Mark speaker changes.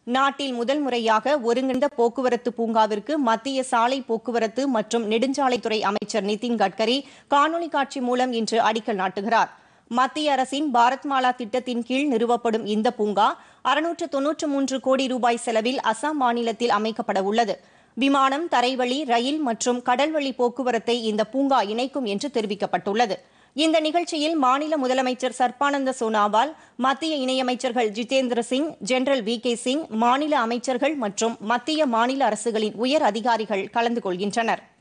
Speaker 1: நாட்டில் முதல் முறையாக ஒருங்கிணைந்த போக்குவரத்து பூங்காவிற்கு மத்திய சாலை போக்குவரத்து மற்றும் நெடுஞ்சாலைத்துறை அமைச்சர் நிதின் கட்கரி காணொலி காட்சி மூலம் இன்று அடிக்கல் நாட்டுகிறார் மத்திய அரசின் பாரத் மாலா திட்டத்தின் கீழ் நிறுவப்படும் இந்த பூங்கா அறுநூற்று தொன்னூற்று மூன்று கோடி ரூபாய் செலவில் அசாம் மாநிலத்தில் அமைக்கப்பட உள்ளது விமானம் தரைவழி ரயில் மற்றும் கடல்வழி போக்குவரத்தை இந்த பூங்கா இணைக்கும் என்று தெரிவிக்கப்பட்டுள்ளது இந்த நிகழ்ச்சியில் மாநில முதலமைச்சர் சர்பானந்த சோனாவால் மத்திய இணையமைச்சர்கள் Jitendra Singh general V K Singh மாநில அமைச்சர்கள் மற்றும் மத்திய மாநில அரசுகளின் உயர் அதிகாரிகள் கலந்து கொள்கின்றனர்